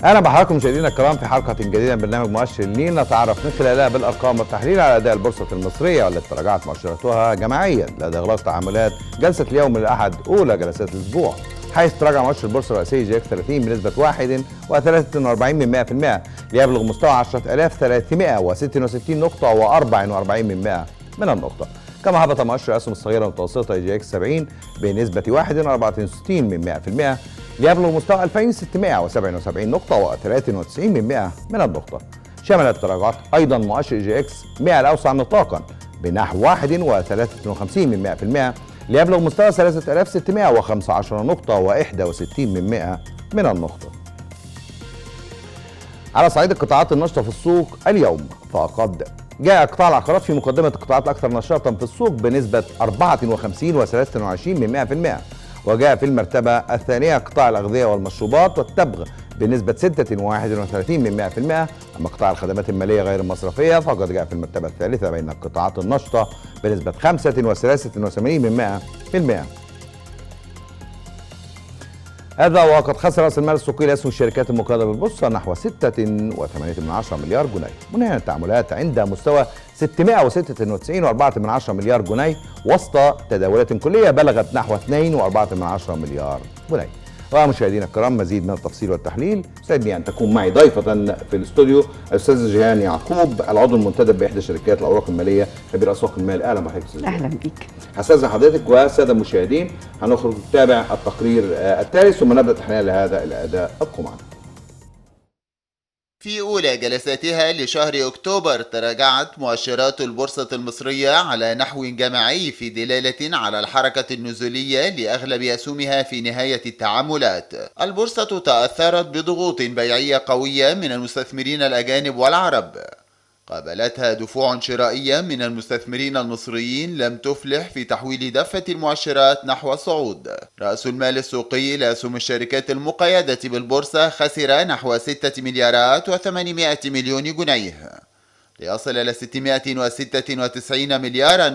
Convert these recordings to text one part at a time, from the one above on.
اهلا بحضراتكم مشاهدينا الكرام في حلقه جديده من برنامج مؤشر النيل نتعرف من خلالها بالارقام والتحليل على اداء البورصه المصريه والتي تراجعت مؤشراتها جماعيا لدى اغلاق تعاملات جلسه اليوم الاحد اولى جلسات الاسبوع حيث تراجع مؤشر البورصه الرئيسي جي اكس 30 بنسبه 1 و43 من 100% ليبلغ مستوى 10366 نقطه و44 من 100 من النقطه كما هبط مؤشر الاسهم الصغيره والمتوسطه جي اكس 70 بنسبه 1 و64 من 100% ليبلغ مستوى 2677 نقطة و93 من 100 من النقطة. شملت التراجعات أيضا مؤشر جي اكس 100 الأوسع نطاقا بنحو 1 من 100% ليبلغ مستوى 3615 نقطة و61 من 100 من النقطة. على صعيد القطاعات النشطة في السوق اليوم فقد جاء قطاع العقارات في مقدمة القطاعات الأكثر نشاطا في السوق بنسبة 54 و23 من 100% وجاء في المرتبة الثانية قطاع الأغذية والمشروبات والتبغ بنسبة 31 من 100% أما قطاع الخدمات المالية غير المصرفية فقد جاء في المرتبة الثالثة بين القطاعات النشطة بنسبة 85 من 100% هذا وقد خسر راس المال السوقي لاسهم الشركات المقيده بالبورصه نحو 6.8 مليار جنيه منهيا التعاملات عند مستوى 696.4 مليار جنيه وسط تداولات كليه بلغت نحو 2.4 مليار جنيه ومشاهدينا الكرام مزيد من التفصيل والتحليل يسعدني ان تكون معي ضيفه في الاستوديو الاستاذ جيهان يعقوب العضو المنتدب باحدى شركات الاوراق الماليه خبير اسواق المال اهلا بحضرتك استاذ اهلا بيك هستاذن حضرتك والساده المشاهدين هنخرج نتابع التقرير التالي ثم نبدا تحليل لهذا الاداء ابقوا معنا في أولى جلساتها لشهر أكتوبر تراجعت مؤشرات البورصة المصرية على نحو جماعي في دلالة على الحركة النزولية لأغلب أسهمها في نهاية التعاملات. البورصة تأثرت بضغوط بيعية قوية من المستثمرين الأجانب والعرب. قابلتها دفوع شرائية من المستثمرين المصريين لم تفلح في تحويل دفة المؤشرات نحو الصعود رأس المال السوقي لأسهم الشركات المقيدة بالبورصة خسر نحو 6 مليارات و800 مليون جنيه ليصل إلى 696 مليارا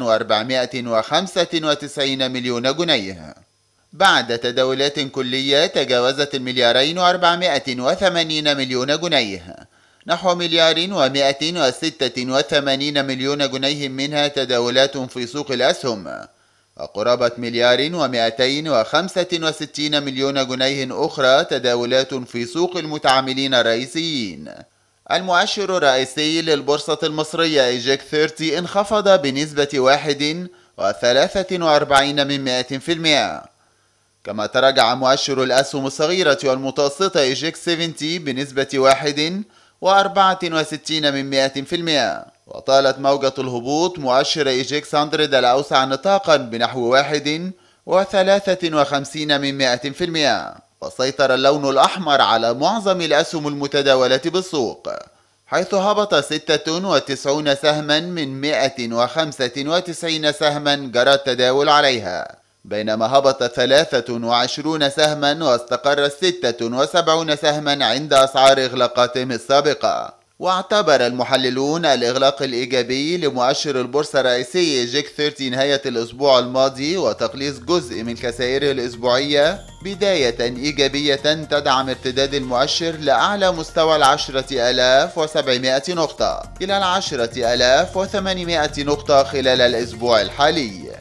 و495 مليون جنيه بعد تداولات كلية تجاوزت المليارين و480 مليون جنيه نحو مليار ومائة وستة وثمانين مليون جنيه منها تداولات في سوق الأسهم وقرابة مليار ومائتين وخمسة وستين مليون جنيه أخرى تداولات في سوق المتعاملين الرئيسيين المؤشر الرئيسي للبورصة المصرية إيجيك 30 انخفض بنسبة واحد وثلاثة وأربعين من مائة في المئة كما تراجع مؤشر الأسهم الصغيرة والمتوسطة إيجيك 70 بنسبة واحد وأربعة وستين من مئة في المئة وطالت موجة الهبوط مؤشر إيجيكس 100 الأوسع نطاقا بنحو واحد وثلاثة وخمسين من مئة في المئة وسيطر اللون الأحمر على معظم الأسهم المتداولة بالسوق حيث هبط ستة وتسعون سهما من مئة وخمسة وتسعين سهما جرى التداول عليها بينما هبط ثلاثة وعشرون سهما واستقر ستة وسبعون سهما عند أسعار إغلاقاتهم السابقة واعتبر المحللون الإغلاق الإيجابي لمؤشر البورصة الرئيسي جيك 30 نهاية الأسبوع الماضي وتقليص جزء من خسائره الأسبوعية بداية إيجابية تدعم ارتداد المؤشر لأعلى مستوى العشرة ألاف وسبعمائة نقطة إلى العشرة ألاف وثمانمائة نقطة خلال الأسبوع الحالي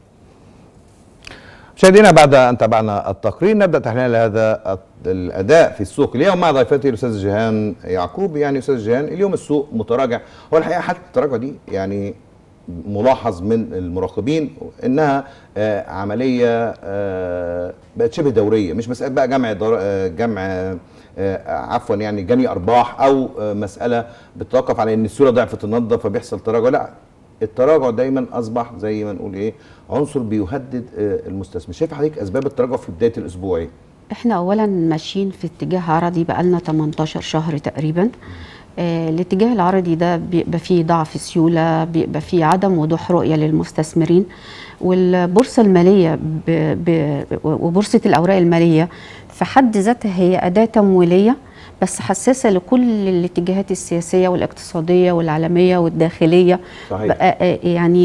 مشاهدينا بعد ان تابعنا التقرير نبدا تحليل هذا الاداء في السوق اليوم مع ضيفتي الاستاذ جيهان يعقوب يعني استاذ جيهان اليوم السوق متراجع هو الحقيقه حتى التراجع دي يعني ملاحظ من المراقبين انها آه عمليه آه بقت شبه دوريه مش مساله بقى جمع آه جمع عفوا يعني جني ارباح او مساله بتتوقف على ان السيوله ضعفت النهارده فبيحصل تراجع لا التراجع دايما اصبح زي ما نقول ايه عنصر بيهدد المستثمر شايف حضرتك اسباب التراجع في بدايه الاسبوع ايه احنا اولا ماشيين في اتجاه عرضي بقالنا 18 شهر تقريبا آه الاتجاه العرضي ده بيبقى فيه ضعف سيوله بيبقى فيه عدم وضوح رؤيه للمستثمرين والبورصه الماليه ب ب وبورصه الاوراق الماليه في حد ذاتها هي اداه تمويليه بس حساسه لكل الاتجاهات السياسيه والاقتصاديه والعالميه والداخليه صحيح. يعني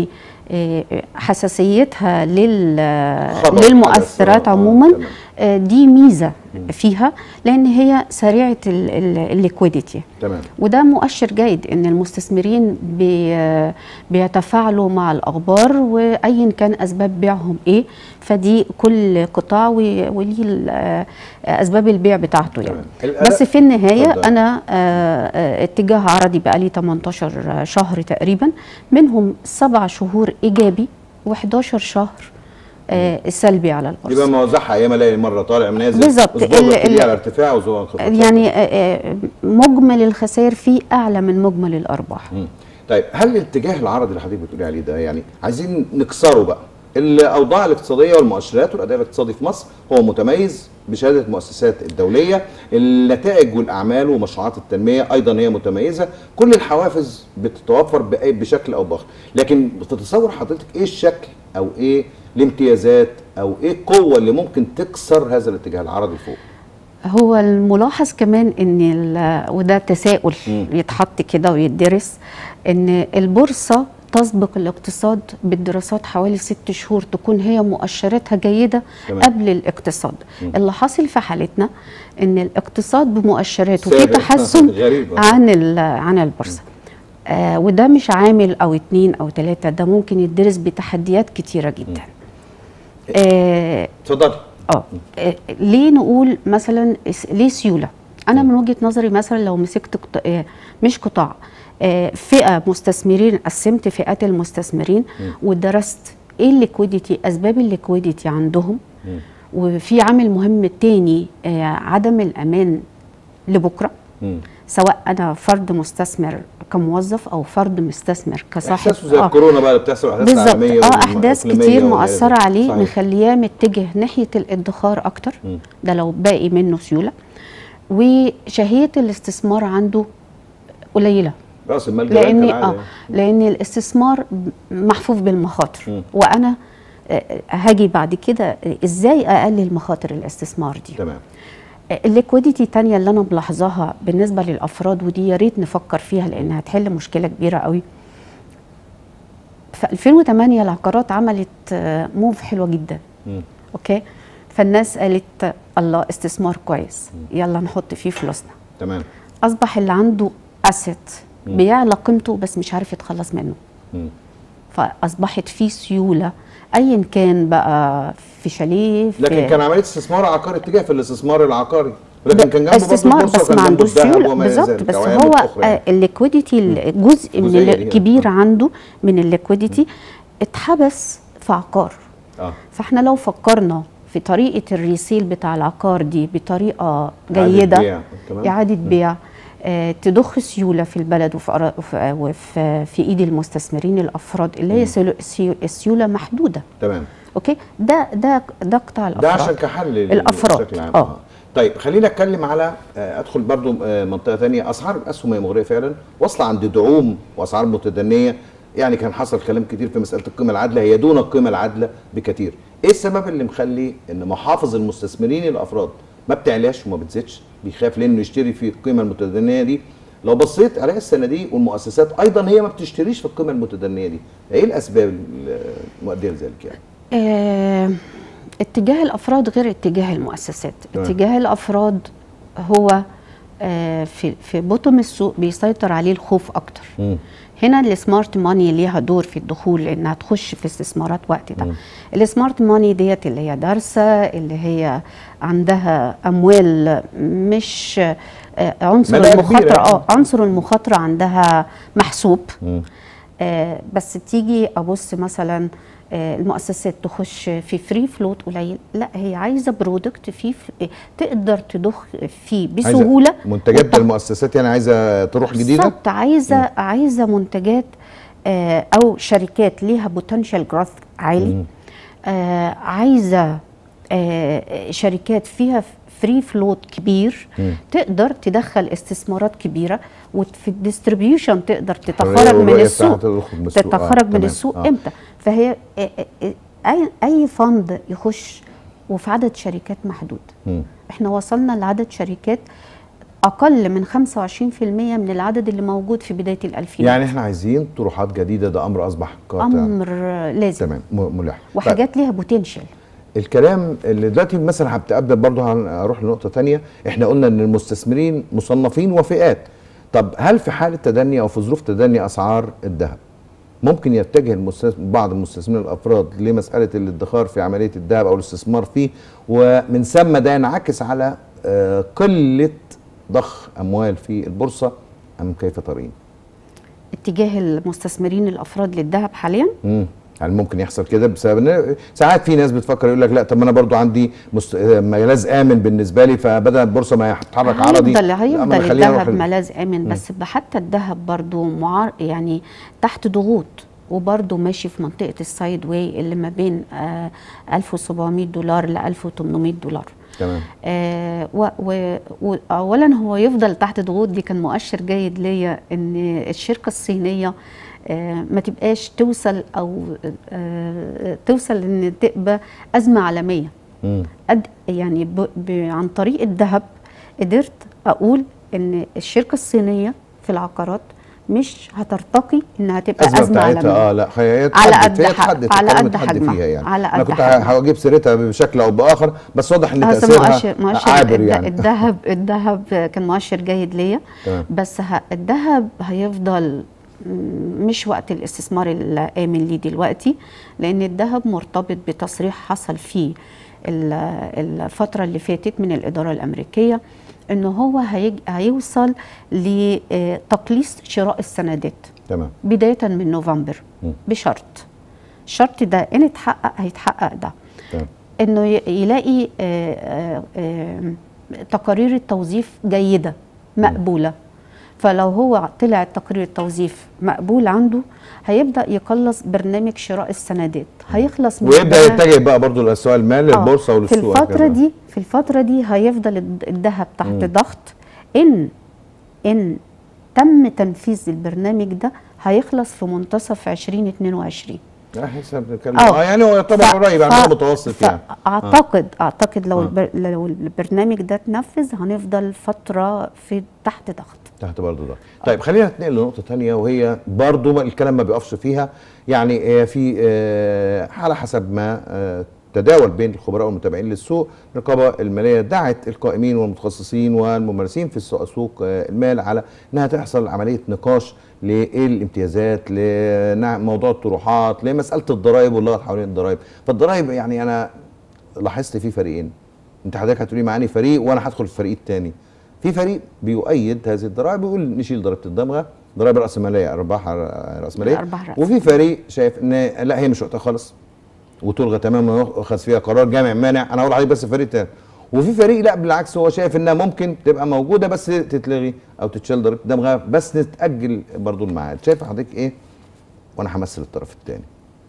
آه، حساسيتها لل خبر للمؤثرات حدث، آه، عموما تمام. آه، دي ميزه فيها لان هي سريعه الليكويديتي تمام وده مؤشر جيد ان المستثمرين بي بيتفاعلوا مع الاخبار وايا كان اسباب بيعهم ايه فدي كل قطاع وي- وليه ال- آه، اسباب البيع بتاعته يعني تمام. الأداء- بس في النهايه اتفضل. انا آه، آه، اتجاه عرضي بقالي 18 شهر تقريبا منهم سبع شهور ايجابي و11 شهر آه، سلبي على يبقى البورصه موزعها ايام الاقي مره طالع نازل بالظبط. اسبوع ال- ببتدي ال- على ارتفاع واسبوع انخفاض يعني آه، آه، مجمل الخسائر فيه اعلى من مجمل الارباح مم. طيب هل الاتجاه العرضي اللي حضرتك بتقولي عليه ده يعني عايزين نكسره بقى الاوضاع الاقتصاديه والمؤشرات والاداء الاقتصادي في مصر هو متميز بشهاده المؤسسات الدوليه النتائج والاعمال ومشروعات التنميه ايضا هي متميزه كل الحوافز بتتوفر بأي- بشكل او باخر لكن بتتصور حضرتك ايه الشكل او ايه الامتيازات او ايه القوه اللي ممكن تكسر هذا الاتجاه العرضي فوق هو الملاحظ كمان ان ال- وده تساؤل مم. يتحط كده ويدرس ان البورصه تسبق الاقتصاد بالدراسات حوالي ست شهور تكون هي مؤشراتها جيده تمام. قبل الاقتصاد اللي حاصل في حالتنا ان الاقتصاد بمؤشراته في سابق. تحسن غريب. عن ال- عن البورصه آه وده مش عامل او اتنين او تلاته ده ممكن يدرس بتحديات كتيره جدا آه اتفضلي اه آه، ليه نقول مثلا اس- ليه سيوله انا من وجهه نظري مثلا لو مسكت قط- آه، مش قطاع آه، فئه مستثمرين قسمت فئات المستثمرين ودرست ايه الليكويديتي اسباب الليكويديتي عندهم وفي عامل مهم تاني آه، عدم الامان لبكره مم. سواء انا فرد مستثمر كموظف او فرد مستثمر كصاحب احساسه زي آه. الكورونا بقى اللي بتحصل احداث بالظبط عالميه اه احداث وإقليمية كتير وغير مؤثره ذلك. عليه صحيح. مخلياه متجه ناحيه الادخار اكتر مم. ده لو باقي منه سيوله وشهيه الاستثمار عنده قليله راس المال لان جاي اه كالعادة. لان الاستثمار محفوف بالمخاطر مم. وانا آه، هاجي بعد كده آه، ازاي اقلل مخاطر الاستثمار دي تمام الليكويديتي تانية اللي انا ملاحظاها بالنسبه للافراد ودي يا ريت نفكر فيها لانها هتحل مشكله كبيره قوي في 2008 العقارات عملت آه، موف حلوه جدا مم. اوكي فالناس قالت الله استثمار كويس يلا نحط فيه فلوسنا تمام اصبح اللي عنده اسيت بيعلى قيمته بس مش عارف يتخلص منه مم. فاصبحت في سيوله ايا كان بقى في شاليه في لكن كان عمليه استثمار عقاري اتجاه في الاستثمار العقاري ولكن كان جنبه برضه استثمار البورصة بس وكان ما جنبه عندوش الذهب سيوله وما إلى بالظبط ذلك، بس وعوامل هو أخرى يعني. الليكويديتي الجزء من جزئية ال- دي، كبير آه. عنده من الليكويديتي اتحبس في عقار اه فاحنا لو فكرنا في طريقه الريسيل بتاع العقار دي بطريقه إعادة جيده بيع. تمام. اعاده بيع آه تضخ سيوله في البلد وفي أرا- وفي, وفي في ايد المستثمرين الافراد اللي هي سيولو- سيو- السيوله محدوده تمام اوكي ده ده ده قطاع ده الافراد عشان كحل لل- الأفراد. بشكل عام آه. طيب خلينا اتكلم على آه، ادخل برضو آه، منطقه ثانيه اسعار الاسهم هي مغريه فعلا واصله عند دعوم واسعار متدنيه يعني كان حصل كلام كتير في مساله القيمه العادله هي دون القيمه العادله بكثير ايه السبب اللي مخلي ان محافظ المستثمرين الافراد ما بتعلاش وما بتزيدش بيخاف لانه يشتري في القيمه المتدنيه دي لو بصيت على الصناديق والمؤسسات ايضا هي ما بتشتريش في القيمه المتدنيه دي ايه الاسباب المؤديه لذلك يعني آه، اتجاه الافراد غير اتجاه المؤسسات تمام. اتجاه الافراد هو آه، في في بطن السوق بيسيطر عليه الخوف اكتر مم. هنا السمارت ماني ليها دور في الدخول انها تخش في استثمارات وقت ده السمارت ماني ديت اللي هي دارسه اللي هي عندها اموال مش آه، عنصر ملاءة كبيرة المخاطره يعني. اه عنصر المخاطره عندها محسوب مم. آه، بس تيجي ابص مثلا آه، المؤسسات تخش في فري فلوت قليل لا هي عايزه برودكت فيه ف- تقدر تضخ فيه عايزة بسهوله منتجات وتق- المؤسسات يعني عايزه تروح جديده بالظبط عايزه عايزه منتجات آه، او شركات ليها بوتنشال جروث عالي آه، عايزه آه، شركات فيها فري فلوت كبير تقدر تدخل استثمارات كبيره وفي الديستريبيوشن تقدر تتخرج من والرؤية السوق بتاعتها تخرج من السوق. آه، تتخرج من تمام. السوق آه. امتى فهي آه، آه، اي اي فند يخش وفي عدد شركات محدود مم. احنا وصلنا لعدد شركات اقل من 25% من العدد اللي موجود في بدايه الالفينات يعني احنا عايزين طروحات جديده ده امر اصبح قاطع امر لازم تمام م- ملح طيب، وحاجات ليها بوتنشال الكلام اللي دلوقتي مثلا هبدا برضه هروح لنقطه تانية احنا قلنا ان المستثمرين مصنفين وفئات طب هل في حاله تدني او في ظروف تدني اسعار الذهب ممكن يتجه المستثمر بعض المستثمرين الافراد لمساله الادخار في عمليه الذهب او الاستثمار فيه ومن ثم ده ينعكس على آه، قله ضخ اموال في البورصه ام كيف ترين؟ اتجاه المستثمرين الافراد للذهب حاليا امم يعني ممكن يحصل كده بسبب ان ساعات في ناس بتفكر يقول لك لا طب ما انا برضو عندي مست... ملاذ امن بالنسبه لي فبدل البورصه ما يتحرك عرضي هيفضل لا، ما هيفضل أنا خليني أروح الذهب ال- ملاذ امن بس حتى الذهب برضو معار يعني تحت ضغوط وبرضه ماشي في منطقه السايد واي اللي ما بين آه 1700 دولار ل 1800 دولار تمام آه و- و- واولا هو يفضل تحت ضغوط دي كان مؤشر جيد ليا ان الشركه الصينيه آه ما تبقاش توصل او آه توصل ان تبقى ازمه عالميه مم. قد يعني ب ب عن طريق الذهب قدرت اقول ان الشركه الصينيه في العقارات مش هترتقي انها تبقى الازمه ازمه, بتاعتها عالميه اه لا هي على اتحدت- قد هي ح- اتحدت على الكلام قد اتحد حجمها. فيها يعني على انا قد كنت حجمها. هجيب سيرتها بشكل او باخر بس واضح ان بس تاثيرها مؤشر مؤشر عابر الد- يعني الذهب الذهب كان مؤشر جيد ليا تمام. بس ه- الذهب هيفضل م- مش وقت الاستثمار الآمن ليه دلوقتي لأن الذهب مرتبط بتصريح حصل فيه ال- الفترة اللي فاتت من الإدارة الأمريكية إنه هو هيج- هيوصل لتقليص شراء السندات تمام بداية من نوفمبر مم. بشرط الشرط ده إن اتحقق هيتحقق ده تمام انه ي- يلاقي آه، آه، آه، تقارير التوظيف جيده مقبوله فلو هو طلع تقرير التوظيف مقبول عنده هيبدا يقلص برنامج شراء السندات هيخلص من ويبدا الذهب. يتجه بقى برضو لاسواق المال آه، للبورصه في وللسوق الفتره وهكذا. دي في الفتره دي هيفضل الد- الذهب تحت مم. ضغط ان ان تم تنفيذ البرنامج ده هيخلص في منتصف 2022 اه احنا بنتكلم آه. اه يعني هو يعتبر ف- قريب يعني ف- هو متوسط يعني اعتقد اعتقد لو آه. البر لو البرنامج ده اتنفذ هنفضل فتره في تحت ضغط تحت برضه ده طيب خلينا نتنقل لنقطه تانية وهي برضه ما- الكلام ما بيقفش فيها يعني آه، في آه، على حسب ما آه، تداول بين الخبراء والمتابعين للسوق الرقابه الماليه دعت القائمين والمتخصصين والممارسين في السوق سوق آه، المال على انها تحصل عمليه نقاش لايه الامتيازات لموضوع الطروحات لمساله الضرائب واللغط حوالين الضرائب فالضرائب يعني انا لاحظت في فريقين انت حضرتك هتقولي معاني فريق وانا هدخل في الفريق الثاني في فريق بيؤيد هذه الضرائب بيقول نشيل ضريبه الدمغه ضرائب الراسماليه ارباح راسماليه الأرباح رأس. وفي فريق شايف ان لا هي مش وقتها خالص وتلغى تماما ويؤخذ فيها قرار جامع مانع انا هقول عليه بس فريق تاني وفي فريق لا بالعكس هو شايف انها ممكن تبقى موجوده بس تتلغي او تتشال ضريبه الدمغه بس نتاجل برضو الميعاد شايف حضرتك ايه وانا همثل الطرف الثاني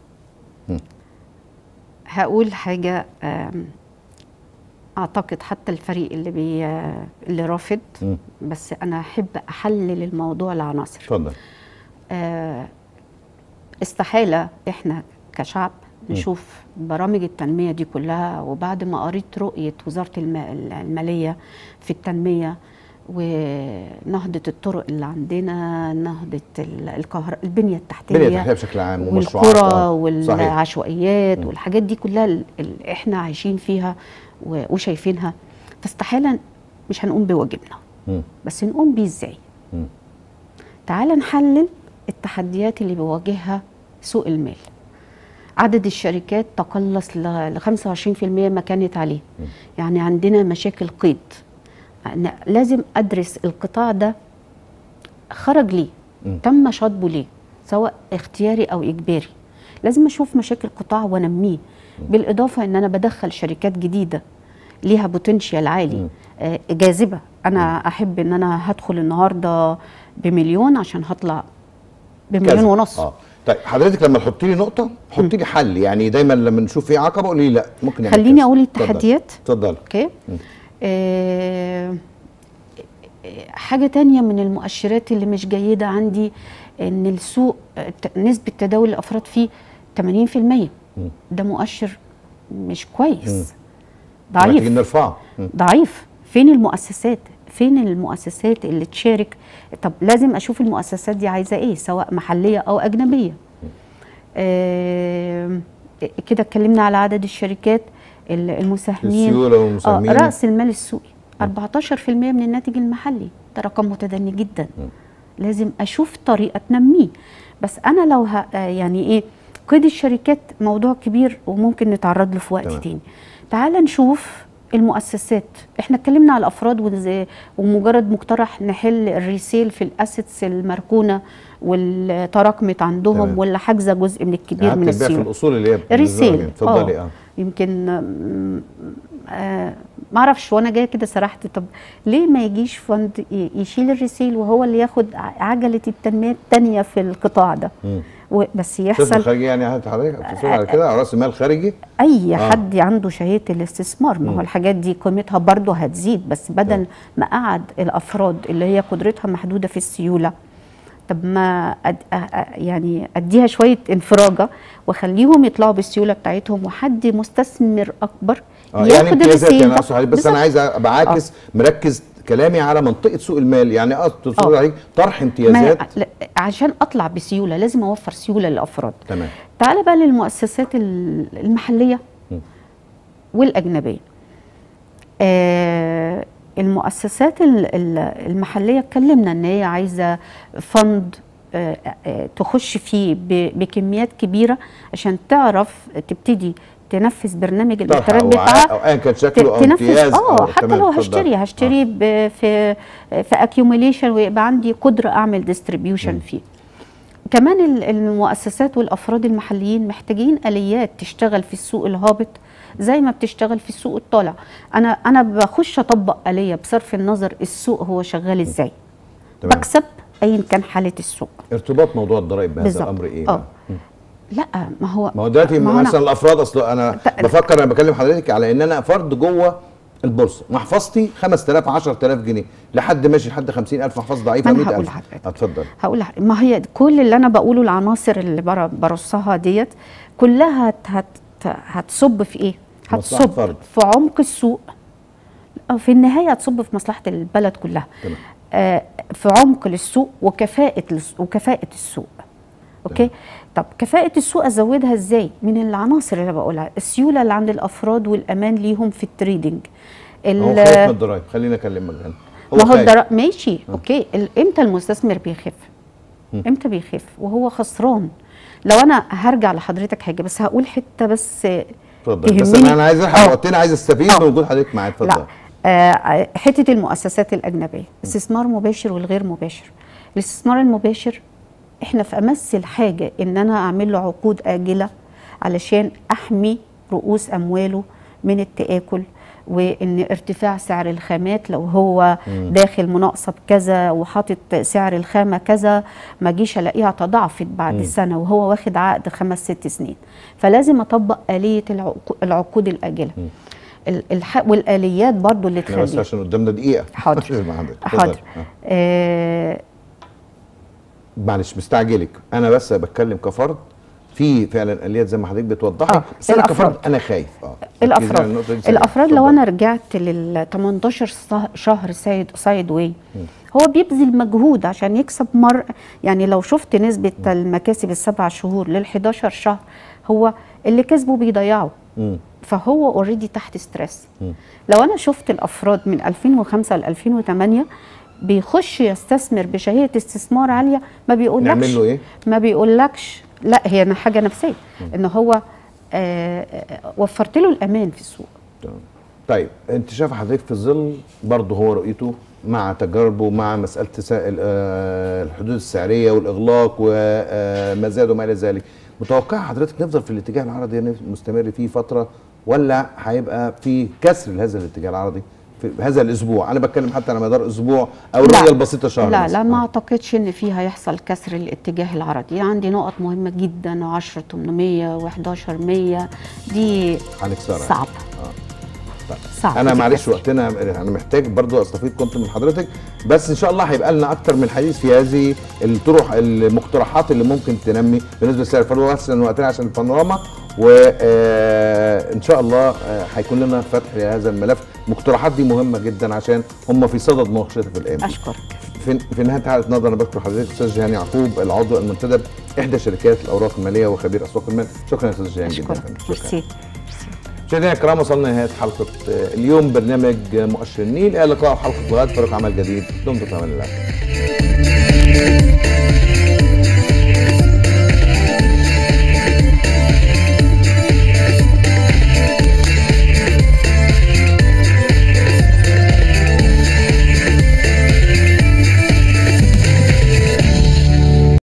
هقول حاجه آم، اعتقد حتى الفريق اللي بي اللي رافض مم. بس انا احب احلل الموضوع لعناصر اتفضل آه، استحالة احنا كشعب نشوف برامج التنمية دي كلها وبعد ما قريت رؤية وزارة الم- المالية في التنمية ونهضة الطرق اللي عندنا نهضة ال- الكهر... البنية التحتية البنيه التحتيه بشكل عام ومشروعات والقرى آه، صحيح والعشوائيات مم. والحاجات دي كلها ال- ال- احنا عايشين فيها و- وشايفينها فاستحالة مش هنقوم بواجبنا مم. بس نقوم بيه ازاي مم. تعال نحلل التحديات اللي بيواجهها سوق المال عدد الشركات تقلص ل 25% ما كانت عليه يعني عندنا مشاكل قيد أنا لازم ادرس القطاع ده خرج ليه مم. تم شطبه ليه سواء اختياري او اجباري لازم اشوف مشاكل قطاع وانميه بالاضافه ان انا بدخل شركات جديده ليها بوتنشال عالي مم. آه، جاذبه انا احب ان انا هدخل النهارده بمليون عشان هطلع بمليون كذا. ونص اه طيب حضرتك لما تحطي لي نقطه حطي لي حل يعني دايما لما نشوف في عقبه قولي لي لا ممكن نعمل خليني كذا. اقول اتفضل. التحديات اتفضل اوكي آه حاجة تانية من المؤشرات اللي مش جيدة عندي ان السوق آه، ت- نسبة تداول الافراد فيه 80% ده مؤشر مش كويس محتاجين ضعيف نرفعه مم. ضعيف فين المؤسسات فين المؤسسات اللي تشارك طب لازم اشوف المؤسسات دي عايزه ايه سواء محليه او اجنبيه آه كده اتكلمنا على عدد الشركات ال- المساهمين السيوله والمساهمين اه راس المال السوقي 14% من الناتج المحلي ده رقم متدني جدا لازم اشوف طريقه تنميه بس انا لو ه... آه يعني ايه قيد الشركات موضوع كبير وممكن نتعرض له في وقت تمام. تاني تعال نشوف المؤسسات احنا اتكلمنا على الافراد وإزاي- ومجرد مقترح نحل الريسيل في الاسيتس المركونه والتراكمت عندهم تمام. ولا حاجزه جزء من الكبير قعدت من البيع في السيوله الاصول اللي هي الريسيل بالنسبة لك. اتفضلي اه يمكن آم، آه ما اعرفش وانا جايه كده سرحت طب ليه ما يجيش فند ي- يشيل الريسيل وهو اللي ياخد ع- عجله التنميه الثانيه في القطاع ده مم. و- بس صفر يحصل خارجي يعني حضرتك بتصير على كده راس مال خارجي اي آه. آه. حد عنده شهيه الاستثمار ما مم. هو الحاجات دي قيمتها برضه هتزيد بس بدل تمام. ما قعد الافراد اللي هي قدرتها محدوده في السيوله طب ما أد... أ- أ- يعني اديها شويه انفراجه واخليهم يطلعوا بالسيوله بتاعتهم وحد مستثمر اكبر اه يعني امتيازات الريسيل يعني ده. اقصد عليك بس انا بالظبط. عايز ابقى عاكس مركز كلامي على منطقه سوق المال يعني اقصد سوق آه. عليك طرح ما امتيازات لا، عشان اطلع بسيوله لازم اوفر سيوله للافراد تمام تعال بقى للمؤسسات ال- المحليه م. والاجنبيه آه المؤسسات ال- ال- المحليه اتكلمنا ان هي عايزه فند آه آه تخش فيه ب- بكميات كبيره عشان تعرف تبتدي تنفذ برنامج طرح الابتكارات او بتاعها ع- او ايا كان شكله او تنفذ امتياز اه أو- حتى تمام، لو اتفضل. هشتري هشتري ب- في في اكيوميليشن ويبقى عندي قدره اعمل ديستريبيوشن فيه كمان ال- المؤسسات والافراد المحليين محتاجين اليات تشتغل في السوق الهابط زي ما بتشتغل في السوق الطالع انا انا بخش اطبق اليه بصرف النظر السوق هو شغال ازاي تمام. بكسب ايا كان حاله السوق ارتباط موضوع الضرائب بهذا بالظبط. الامر ايه اه بقى؟ لا ما هو ما هو دلوقتي ما هو أنا- مثلا الافراد اصل انا ت- بفكر انا بكلم حضرتك على ان انا فرد جوه البورصه محفظتي 5000 10000 جنيه لحد ماشي لحد 50000 محفظه ضعيفه ما أنا 100000 هقول لحضرتك. اتفضل هقول لح- ما هي كل اللي انا بقوله العناصر اللي بر- برصها ديت كلها هت هت هتصب في ايه؟ مصلحة هتصب فرد. في عمق السوق أو في النهايه هتصب في مصلحه البلد كلها تمام. آه في عمق للسوق وكفاءه الس- وكفاءه السوق اوكي طب كفاءه السوق ازودها ازاي من العناصر اللي بقولها السيوله اللي عند الافراد والامان ليهم في التريدنج هو ال- خايف من الضرايب خلينا اكلمك هنا ما هو خايف. الدرا... ماشي اوكي ال- امتى المستثمر بيخف امتى بيخف وهو خسران لو انا هرجع لحضرتك حاجه بس هقول حته بس اتفضل بس تهمني. انا عايز الحق آه. وقتنا عايز استفيد آه. من وجود حضرتك معايا اتفضل لا آه حته المؤسسات الاجنبيه استثمار مباشر والغير مباشر الاستثمار المباشر احنا في امس الحاجه ان انا اعمل له عقود اجله علشان احمي رؤوس امواله من التآكل وان ارتفاع سعر الخامات لو هو داخل مناقصه بكذا وحاطط سعر الخامه كذا ما جيش الاقيها تضاعفت بعد سنه وهو واخد عقد خمس ست سنين فلازم اطبق اليه العقو- العقود الاجله ال- الح... والاليات برضو اللي احنا بس تخلي عشان قدامنا دقيقه حاضر. مع حضرتك. اتفضل. حاضر آه. آه معلش مستعجلك انا بس بتكلم كفرد في فعلا اليات زي ما حضرتك بتوضحي آه، بس انا الأفراد. كفرد انا خايف اه ركزي على الافراد النقطة دي سريعاً. الافراد لو اتفضل. انا رجعت لل 18 صه- شهر سايد سايد واي هو بيبذل مجهود عشان يكسب مر يعني لو شفت نسبه المكاسب السبع شهور لل 11 شهر هو اللي كسبه بيضيعه مم. فهو اوريدي تحت ستريس لو انا شفت الافراد من 2005 ل 2008 بيخش يستثمر بشهيه استثمار عاليه ما بيقولكش نعمل له إيه؟ ما بيقولكش لا هي أنا حاجه نفسيه ان هو آه آه، وفرت له الامان في السوق تمام. طيب انت شايف حضرتك في ظل برضه هو رؤيته مع تجاربه مع مساله تسا- ال- آه، الحدود السعريه والاغلاق وما زاد وما الى ذلك متوقع حضرتك نفضل في الاتجاه العرضي يعني مستمر فيه فتره ولا هيبقى في كسر لهذا الاتجاه العرضي في هذا الاسبوع انا بتكلم حتى على مدار اسبوع او لا. الرؤيه البسيطه شهر لا مثلاً. لا ما آه. اعتقدش ان في هيحصل كسر الاتجاه العرضي عندي نقط مهمه جدا 10 800 و11 100 دي هنكسرها صعب آه. طيب. صعب انا معلش تتكسر. وقتنا انا محتاج برضو استفيد كنت من حضرتك بس ان شاء الله هيبقى لنا اكتر من حديث في هذه الطرح المقترحات اللي ممكن تنمي بالنسبه لسعر الفرد بس إن وقتنا عشان البانوراما وان شاء الله آه، هيكون لنا فتح لهذا الملف المقترحات دي مهمه جدا عشان هم في صدد مناقشتها في الايام دي. اشكرك في في نهايه حلقه نظر انا بشكر حضرتك استاذ جيهان يعقوب العضو المنتدب احدى شركات الاوراق الماليه وخبير اسواق المال شكرا يا استاذ جيهان جدا اشكرك ميرسي مشاهدينا الكرام وصلنا لنهايه حلقه آه، اليوم برنامج آه، مؤشر النيل الى اللقاء وحلقه غد فريق عمل جديد دمتم في امان الله